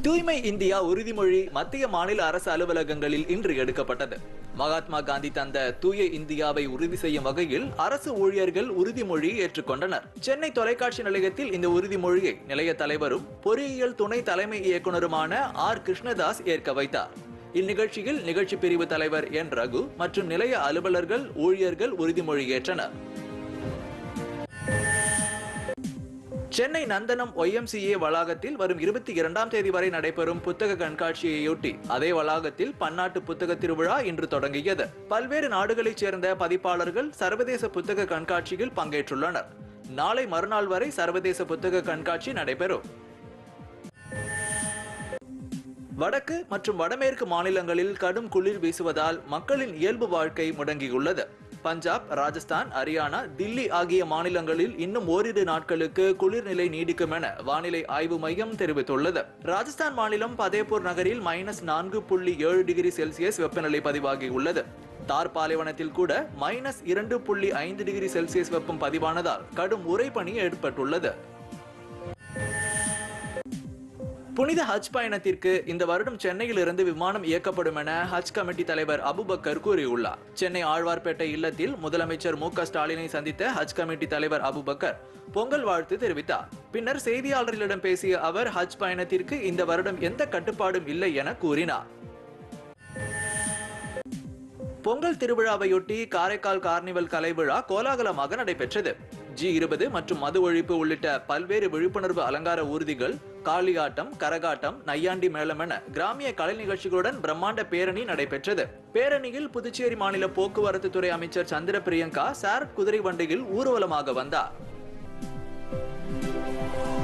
தூய்மை இந்தியா உறுதிமொழி மத்திய மாநில அரசு அலுவலகங்களில் இன்று எடுக்கப்பட்டது மகாத்மா காந்தி தந்த தூய இந்தியாவை உறுதி செய்யும் வகையில் அரசு ஊழியர்கள் உறுதிமொழி ஏற்றுக்கொண்டனர் சென்னை தொலைக்காட்சி நிலையத்தில் இந்த உறுதிமொழியை நிலைய தலைவரும் பொறியியல் துணை தலைமை இயக்குனருமான ஆர் கிருஷ்ணதாஸ் ஏற்க வைத்தார் இந்நிகழ்ச்சியில் நிகழ்ச்சி பிரிவு தலைவர் என் ரகு மற்றும் நிலைய அலுவலர்கள் ஊழியர்கள் உறுதிமொழி ஏற்றனர் சென்னை நந்தனம் ஒய்எம்சிஏ வளாகத்தில் வரும் இருபத்தி இரண்டாம் தேதி வரை நடைபெறும் புத்தக கண்காட்சியையொட்டி அதே வளாகத்தில் பன்னாட்டு புத்தக திருவிழா இன்று தொடங்கியது பல்வேறு நாடுகளைச் சேர்ந்த பதிப்பாளர்கள் சர்வதேச புத்தக கண்காட்சியில் பங்கேற்றுள்ளனர் நாளை மறுநாள் வரை சர்வதேச புத்தக கண்காட்சி நடைபெறும் வடக்கு மற்றும் வடமேற்கு மாநிலங்களில் கடும் குளிர் வீசுவதால் மக்களின் இயல்பு வாழ்க்கை முடங்கியுள்ளது பஞ்சாப் ராஜஸ்தான் ஹரியானா தில்லி ஆகிய மாநிலங்களில் இன்னும் ஓரிரு நாட்களுக்கு குளிர்நிலை நீடிக்கும் என வானிலை ஆய்வு மையம் தெரிவித்துள்ளது ராஜஸ்தான் மாநிலம் பதேபூர் நகரில் மைனஸ் நான்கு புள்ளி ஏழு டிகிரி செல்சியஸ் வெப்பநிலை பதிவாகியுள்ளது தார் பாலைவனத்தில் கூட மைனஸ் இரண்டு புள்ளி ஐந்து டிகிரி செல்சியஸ் வெப்பம் பதிவானதால் கடும் உறைபனி ஏற்பட்டுள்ளது புனித ஹஜ் பயணத்திற்கு இந்த வருடம் சென்னையில் இருந்து விமானம் இயக்கப்படும் என ஹஜ் கமிட்டி தலைவர் அபுபக்கர் கூறியுள்ளார் சென்னை ஆழ்வார்பேட்டை இல்லத்தில் முதலமைச்சர் மு க ஸ்டாலினை சந்தித்த ஹஜ் கமிட்டி தலைவர் அபுபக்கர் பொங்கல் வாழ்த்து தெரிவித்தார் பின்னர் செய்தியாளர்களிடம் பேசிய அவர் ஹஜ் பயணத்திற்கு இந்த வருடம் எந்த கட்டுப்பாடும் இல்லை என கூறினார் பொங்கல் திருவிழாவையொட்டி காரைக்கால் கார்னிவல் கலை விழா கோலாகலமாக நடைபெற்றது ஜி இருபது மற்றும் மது ஒழிப்பு உள்ளிட்ட பல்வேறு விழிப்புணர்வு அலங்கார ஊர்திகள் காளியாட்டம் கரகாட்டம் நையாண்டி மேளம் என கிராமிய கலை நிகழ்ச்சிகளுடன் பிரம்மாண்ட பேரணி நடைபெற்றது பேரணியில் புதுச்சேரி மாநில போக்குவரத்து துறை அமைச்சர் சந்திர பிரியங்கா சார் குதிரை வண்டியில் ஊர்வலமாக வந்தார்